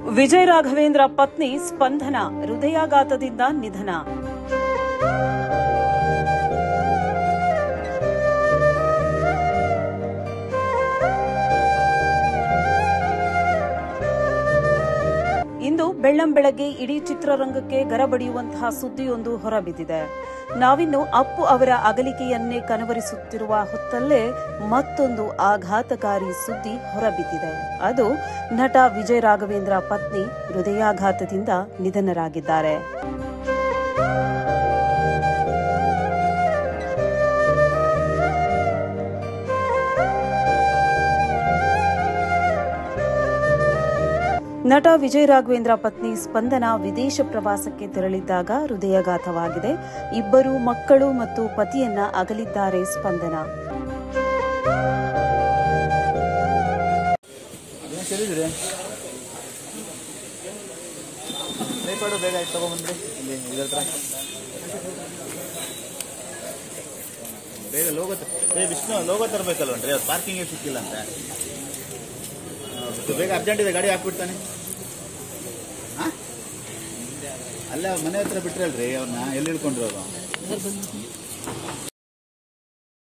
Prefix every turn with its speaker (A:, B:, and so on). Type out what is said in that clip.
A: ವಿಜಯ ರಾಘವೇಂದ್ರ ಪತ್ನಿ ಸ್ಪಂದನ ಹೃದಯಾಘಾತದಿಂದ ನಿಧನ ಇಂದು ಬೆಳ್ಳಂಬೆಳಗ್ಗೆ ಇಡೀ ಚಿತ್ರರಂಗಕ್ಕೆ ಗರಬಡಿಯುವಂತಹ ಸುದ್ದಿಯೊಂದು ಹೊರಬಿದ್ದಿದೆ ನಾವಿನ್ನು ಅಪ್ಪು ಅವರ ಅಗಲಿಕೆಯನ್ನೇ ಕನವರಿಸುತ್ತಿರುವ ಹೊತ್ತಲ್ಲೇ ಮತ್ತೊಂದು ಆಘಾತಕಾರಿ ಸುದ್ದಿ ಹೊರಬಿದ್ದಿದೆ ಅದು ನಟ ವಿಜಯ ರಾಘವೇಂದ್ರ ಪತ್ನಿ ಹೃದಯಾಘಾತದಿಂದ ನಿಧನರಾಗಿದ್ದಾರೆ ನಟ ವಿಜಯ ರಾಘವೇಂದ್ರ ಪತ್ನಿ ಸ್ಪಂದನ ವಿದೇಶ ಪ್ರವಾಸಕ್ಕೆ ತೆರಳಿದ್ದಾಗ ಹೃದಯಾಘಾತವಾಗಿದೆ ಇಬ್ಬರು ಮಕ್ಕಳು ಮತ್ತು ಪತಿಯನ್ನ ಅಗಲಿದ್ದಾರೆ ಸ್ಪಂದನ
B: ಏನು ಕೇಳಿದ್ರಿ ಟ್ರೈಪಾಡು ಬೇಗ ಇಟ್ಟು ತಗೊಂಬಂದ್ರಿ ಇಲ್ಲಿ ಇದ್ರ ಹತ್ರ ಬೇಗ ಲೋಗೋ ತ- ಏ ವಿಷ್ಣು ಲೋಗೋ ತರಬೇಕಲ್ವನ್ರಿ ಅದು ಪಾರ್ಕಿಂಗೇ ಸಿಕ್ಕಿಲ್ಲ ಅಂತ ಹೌದು, ಬೇಗ ಅರ್ಜೆಂಟ್ ಇದೆ ಗಾಡಿ ಹಾಕ್ಬಿಡ್ತಾನೆ ಹಾಂ ಅಲ್ಲ ಮನೆ ಹತ್ರ ಬಿಟ್ರಲ್ರಿ ಅವ್ರನ್ನ ಎಲ್ಲಿ ಹಿಡ್ಕೊಂಡಿರೋದು